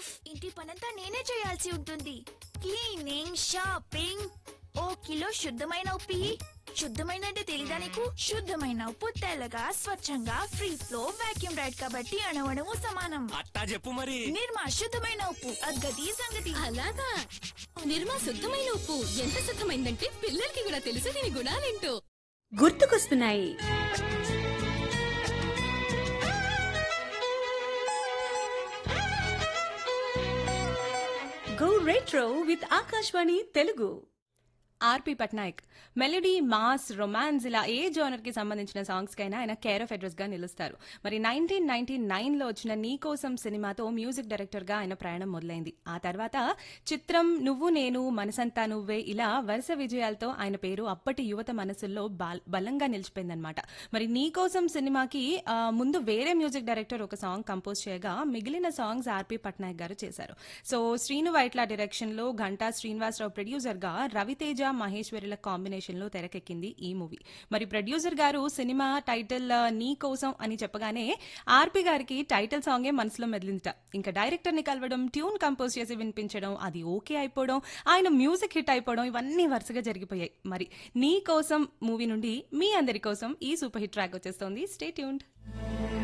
ఉఫ్ ఇంటి పనంతా నేనే చేయాల్సి ఉంటుంది క్లీనింగ్ షాపింగ్ ఓ కిలో శుద్ధమైన ఉప్పు ఇయ్యి. శుద్ధమైన అంటే తెలీదా నీకు శుద్ధమైన ఉప్పు తెల్లగా స్వచ్ఛంగా ఫ్రీ ఫ్లో వాక్యూమ్ రైడ్ కాబట్టి అణవణము సమానం అట్టా చెప్పు మరి నిర్మా శుద్ధమైన ఉప్పు అగ్గది సంగతి అలాగా నిర్మా శుద్ధమైన ఉప్పు ఎంత శుద్ధమైందంటే పిల్లలకి కూడా తెలుసు దీని గుణాలేంటో గుర్తుకొస్తున్నాయి go retro with Akashvani Telugu RP Patnaik melody mass romance ఇలా ఏ జోనర్ కి సంబంధించిన సాంగ్స్ కైనా ఆయన కేర్ ఆఫ్ అడ్రస్ గా నిలుస్తారు మరి నైన్టీన్ నైన్టీ నైన్ లో వచ్చిన నీ కోసం సినిమాతో మ్యూజిక్ డైరెక్టర్ గా ఆయన ప్రయాణం మొదలైంది ఆ తర్వాత చిత్రం నువ్వు నేను మనసంతా నువ్వే ఇలా వరుస విజయాలతో ఆయన పేరు అప్పటి యువత మనసుల్లో బాల్- బలంగా నిలిచిపోయిందనమాట మరి నీ కోసం సినిమాకి ఆ, ముందు వేరే మ్యూజిక్ డైరెక్టర్ ఒక సాంగ్ కంపోజ్ చేయగా మిగిలిన సాంగ్స్ ఆర్పి పట్నాయక్ గారు చేశారు సో శ్రీను వైట్ల డైరెక్షన్ లో ఘంటా శ్రీనివాసరావు ప్రొడ్యూసర్ గా రవితేజ మహేశ్వరుల కాంబినేషన్ లో తెరకెక్కింది ఈ మూవీ మరి ప్రొడ్యూసర్ గారు సినిమా టైటిల్ ఆ, నీ కోసం అని చెప్పగానే ఆర్పి గారికి టైటిల్ సాంగే మనసులో మెదిలిందట ఇంకా డైరెక్టర్ ని కలవడం ట్యూన్ కంపోజ్ చేసి వినిపించడం అది ఓకే అయిపోవడం ఆయన మ్యూజిక్ హిట్ అయిపోవడం ఇవన్నీ వరుసగా జరిగిపోయాయి మరి నీ కోసం మూవీ నుండి మీ అందరి కోసం ఈ సూపర్ హిట్ ట్రాక్ వచ్చేస్తోంది స్టే ట్యూన్డ్